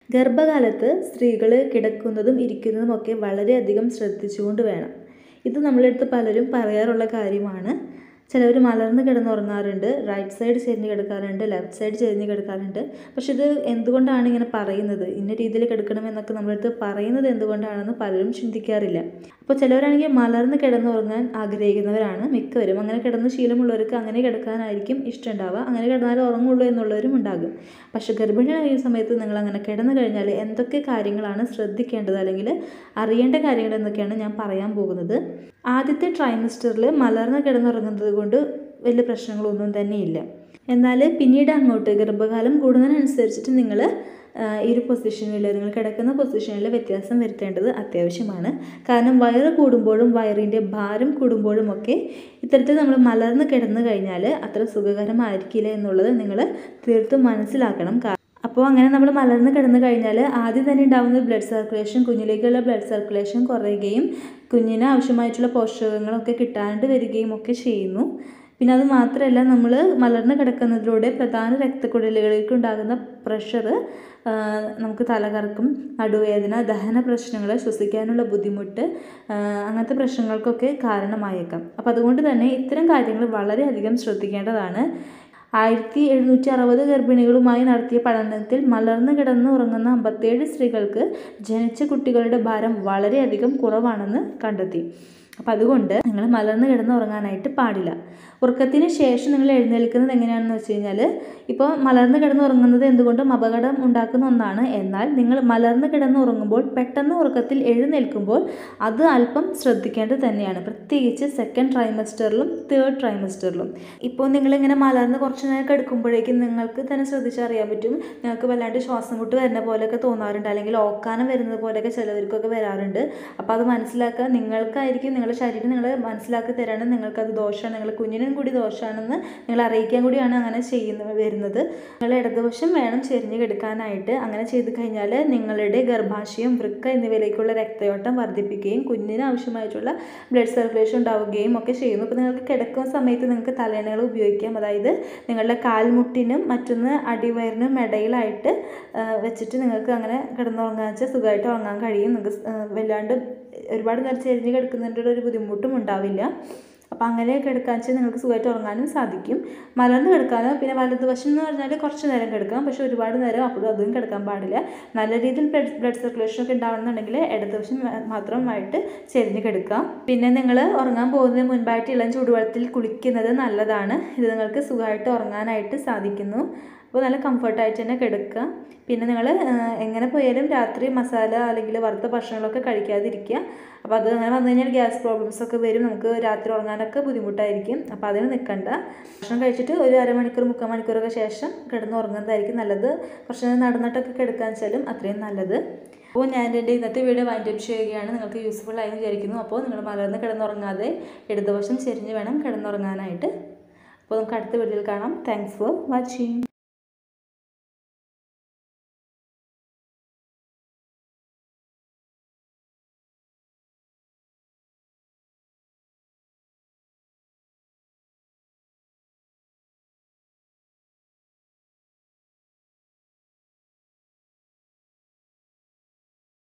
ഗർഭകാലത്ത് സ്ത്രീകൾ കിടക്കുന്നതും ഇരിക്കുന്നതും ഒക്കെ വളരെയധികം ശ്രദ്ധിച്ചുകൊണ്ട് വേണം ഇത് നമ്മളടുത്ത് പലരും പറയാറുള്ള കാര്യമാണ് ചിലവർ മലർന്ന് കിടന്നുറങ്ങാറുണ്ട് റൈറ്റ് സൈഡ് ചെരിഞ്ഞ് കിടക്കാറുണ്ട് ലെഫ്റ്റ് സൈഡ് ചെരിഞ്ഞ് കിടക്കാറുണ്ട് പക്ഷെ ഇത് എന്തുകൊണ്ടാണ് ഇങ്ങനെ പറയുന്നത് ഇന്ന രീതിയിൽ കിടക്കണമെന്നൊക്കെ നമ്മളടുത്ത് പറയുന്നത് എന്തുകൊണ്ടാണെന്ന് പലരും ചിന്തിക്കാറില്ല അപ്പോൾ ചിലവരാണെങ്കിൽ മലർന്ന് കിടന്നുറങ്ങാൻ ആഗ്രഹിക്കുന്നവരാണ് മിക്കവരും അങ്ങനെ കിടന്ന് ശീലമുള്ളവർക്ക് അങ്ങനെ കിടക്കാനായിരിക്കും ഇഷ്ടമുണ്ടാവുക അങ്ങനെ കിടന്നാലേ ഉറങ്ങുള്ളൂ എന്നുള്ളവരും ഉണ്ടാകും പക്ഷെ ഗർഭിണിയായ സമയത്ത് നിങ്ങൾ അങ്ങനെ കിടന്നു കഴിഞ്ഞാൽ എന്തൊക്കെ കാര്യങ്ങളാണ് ശ്രദ്ധിക്കേണ്ടത് അല്ലെങ്കിൽ അറിയേണ്ട കാര്യങ്ങൾ എന്തൊക്കെയാണ് ഞാൻ പറയാൻ പോകുന്നത് ആദ്യത്തെ ട്രൈമസ്റ്ററിൽ മലർന്ന് കിടന്നുറങ്ങുന്നത് കൊണ്ട് വലിയ പ്രശ്നങ്ങളൊന്നും തന്നെയില്ല എന്നാൽ പിന്നീട് അങ്ങോട്ട് ഗർഭകാലം കൂടുന്നതിനനുസരിച്ചിട്ട് നിങ്ങൾ ഈ ഒരു പൊസിഷനിൽ നിങ്ങൾ കിടക്കുന്ന പൊസിഷനിൽ വ്യത്യാസം വരുത്തേണ്ടത് അത്യാവശ്യമാണ് കാരണം വയറ് കൂടുമ്പോഴും വയറിൻ്റെ ഭാരം കൂടുമ്പോഴും ഒക്കെ ഇത്തരത്തിൽ നമ്മൾ മലർന്ന് കിടന്നു കഴിഞ്ഞാൽ അത്ര സുഖകരമായിരിക്കില്ല എന്നുള്ളത് നിങ്ങൾ തീർത്തും മനസ്സിലാക്കണം അപ്പോൾ അങ്ങനെ നമ്മൾ മലർന്ന് കിടന്നു കഴിഞ്ഞാൽ ആദ്യം തന്നെ ഉണ്ടാകുന്ന ബ്ലഡ് സർക്കുലേഷൻ കുഞ്ഞിലേക്കുള്ള ബ്ലഡ് സർക്കുലേഷൻ കുറയുകയും കുഞ്ഞിന് ആവശ്യമായിട്ടുള്ള പോഷകങ്ങളൊക്കെ കിട്ടാണ്ട് വരികയും ഒക്കെ ചെയ്യുന്നു പിന്നെ അത് മാത്രമല്ല നമ്മൾ മലർന്ന് കിടക്കുന്നതിലൂടെ പ്രധാന രക്തക്കുഴലുകളിലേക്ക് ഉണ്ടാകുന്ന പ്രഷർ നമുക്ക് തലകറക്കും നടുവേദന ദഹന പ്രശ്നങ്ങൾ ശ്വസിക്കാനുള്ള ബുദ്ധിമുട്ട് അങ്ങനത്തെ പ്രശ്നങ്ങൾക്കൊക്കെ കാരണമായേക്കാം അപ്പോൾ അതുകൊണ്ട് തന്നെ ഇത്തരം കാര്യങ്ങൾ വളരെയധികം ശ്രദ്ധിക്കേണ്ടതാണ് ആയിരത്തി എഴുന്നൂറ്റി അറുപത് ഗർഭിണികളുമായി നടത്തിയ പഠനത്തിൽ മലർന്നു കിടന്ന് ഉറങ്ങുന്ന അമ്പത്തേഴ് സ്ത്രീകൾക്ക് ജനിച്ച കുട്ടികളുടെ ഭാരം വളരെയധികം കുറവാണെന്ന് കണ്ടെത്തി അപ്പം അതുകൊണ്ട് നിങ്ങൾ മലർന്ന് കിടന്ന് ഉറങ്ങാനായിട്ട് പാടില്ല ഉറക്കത്തിന് ശേഷം നിങ്ങൾ എഴുന്നേൽക്കുന്നത് എങ്ങനെയാണെന്ന് വെച്ച് കഴിഞ്ഞാൽ ഇപ്പോൾ മലർന്ന് കിടന്ന് ഉറങ്ങുന്നത് എന്തുകൊണ്ടും അപകടം ഉണ്ടാക്കുന്ന ഒന്നാണ് എന്നാൽ നിങ്ങൾ മലർന്ന് കിടന്ന് ഉറങ്ങുമ്പോൾ പെട്ടെന്ന് ഉറക്കത്തിൽ എഴുന്നേൽക്കുമ്പോൾ അത് അല്പം ശ്രദ്ധിക്കേണ്ടത് തന്നെയാണ് പ്രത്യേകിച്ച് സെക്കൻഡ് ട്രൈമസ്റ്ററിലും തേർഡ് ട്രൈമസ്റ്ററിലും ഇപ്പോൾ നിങ്ങളിങ്ങനെ മലർന്ന് കുറച്ച് നേരം കിടക്കുമ്പോഴേക്കും നിങ്ങൾക്ക് തന്നെ ശ്രദ്ധിച്ചറിയാൻ പറ്റും നിങ്ങൾക്ക് വല്ലാണ്ട് ശ്വാസം മുട്ട് വരുന്ന പോലെയൊക്കെ തോന്നാറുണ്ട് അല്ലെങ്കിൽ ഓക്കാനം വരുന്നത് പോലെയൊക്കെ ചിലവർക്കൊക്കെ വരാറുണ്ട് അപ്പോൾ അത് മനസ്സിലാക്കുക നിങ്ങൾക്കായിരിക്കും നിങ്ങളുടെ ശരീരം നിങ്ങൾ മനസ്സിലാക്കി തരാണ് നിങ്ങൾക്കത് ദോഷമാണ് നിങ്ങളുടെ കുഞ്ഞിനും കൂടി ദോഷമാണെന്ന് നിങ്ങൾ അറിയിക്കാൻ കൂടിയാണ് അങ്ങനെ ചെയ്യുന്നത് വരുന്നത് നിങ്ങൾ ഇടതുവശം വേണം ചെരിഞ്ഞ് കിടക്കാനായിട്ട് അങ്ങനെ ചെയ്ത് കഴിഞ്ഞാൽ നിങ്ങളുടെ ഗർഭാശയം വൃക്ക എന്നിവയിലേക്കുള്ള രക്തയോട്ടം വർദ്ധിപ്പിക്കുകയും കുഞ്ഞിന് ആവശ്യമായിട്ടുള്ള ബ്ലഡ് സർക്കുലേഷൻ ഉണ്ടാവുകയും ഒക്കെ ചെയ്യുന്നു അപ്പോൾ നിങ്ങൾക്ക് കിടക്കുന്ന സമയത്ത് നിങ്ങൾക്ക് തലേണകൾ ഉപയോഗിക്കാം അതായത് നിങ്ങളുടെ കാൽമുട്ടിനും മറ്റൊന്ന് അടിവയറിനും ഇടയിലായിട്ട് വെച്ചിട്ട് നിങ്ങൾക്ക് അങ്ങനെ കിടന്നുറങ്ങാൻ വെച്ചാൽ സുഖമായിട്ട് ഉറങ്ങാൻ കഴിയും നിങ്ങൾക്ക് വല്ലാണ്ട് ഒരുപാട് നേരം ചെരിഞ്ഞ് കിടക്കുന്നതിൻ്റെ ഒരു ബുദ്ധിമുട്ടും ഉണ്ടാവില്ല അപ്പോൾ അങ്ങനെ കിടക്കാൻ വെച്ചാൽ നിങ്ങൾക്ക് സുഖമായിട്ട് ഉറങ്ങാനും സാധിക്കും മലർന്ന് കിടക്കാനോ പിന്നെ വലതുവശം എന്ന് പറഞ്ഞാൽ കുറച്ച് നേരം കിടക്കാം പക്ഷെ ഒരുപാട് നേരം അപ്പോഴും അതും കിടക്കാൻ പാടില്ല നല്ല രീതിയിൽ ബ്ലഡ് ബ്ലഡ് സർക്കുലേഷൻ ഒക്കെ ഉണ്ടാവണമെന്നുണ്ടെങ്കിൽ ഇടതുവശം മാത്രമായിട്ട് ചെരിഞ്ഞ് കിടക്കാം പിന്നെ നിങ്ങൾ ഉറങ്ങാൻ പോകുന്നതിന് മുൻപായിട്ട് ഇളം ചൂടുവെള്ളത്തിൽ കുളിക്കുന്നത് നല്ലതാണ് ഇത് നിങ്ങൾക്ക് സുഖമായിട്ട് ഉറങ്ങാനായിട്ട് സാധിക്കുന്നു അപ്പോൾ നല്ല കംഫർട്ടായിട്ട് തന്നെ കിടക്കുക പിന്നെ നിങ്ങൾ എങ്ങനെ പോയാലും രാത്രി മസാല അല്ലെങ്കിൽ വറുത്ത ഭക്ഷണങ്ങളൊക്കെ കഴിക്കാതിരിക്കുക അപ്പോൾ അത് അങ്ങനെ വന്നു കഴിഞ്ഞാൽ ഗ്യാസ് പ്രോബ്ലംസ് ഒക്കെ വരും നമുക്ക് രാത്രി ഉറങ്ങാനൊക്കെ ബുദ്ധിമുട്ടായിരിക്കും അപ്പോൾ അതിന് നിൽക്കണ്ട ഭക്ഷണം കഴിച്ചിട്ട് ഒരു അരമണിക്കൂർ മുക്കാൽ മണിക്കൂറൊക്കെ ശേഷം കിടന്ന് ഉറങ്ങുന്നതായിരിക്കും നല്ലത് കുറച്ച് നേരം നടന്നിട്ടൊക്കെ കിടക്കാൻ വെച്ചാലും അത്രയും നല്ലത് അപ്പോൾ ഞാൻ എൻ്റെ ഇന്നത്തെ വീഡിയോ വൈൻഡ് അപ്പ് ചെയ്യുകയാണ് നിങ്ങൾക്ക് യൂസ്ഫുൾ ആയി വിചാരിക്കുന്നു അപ്പോൾ നിങ്ങൾ മലർന്ന് കിടന്നുറങ്ങാതെ ഇടതുവശം ചെരിഞ്ഞ് വേണം കിടന്നുറങ്ങാനായിട്ട് അപ്പോൾ നമുക്ക് അടുത്ത വീഡിയോയിൽ കാണാം താങ്ക്സ് ഫോർ വാച്ചിങ്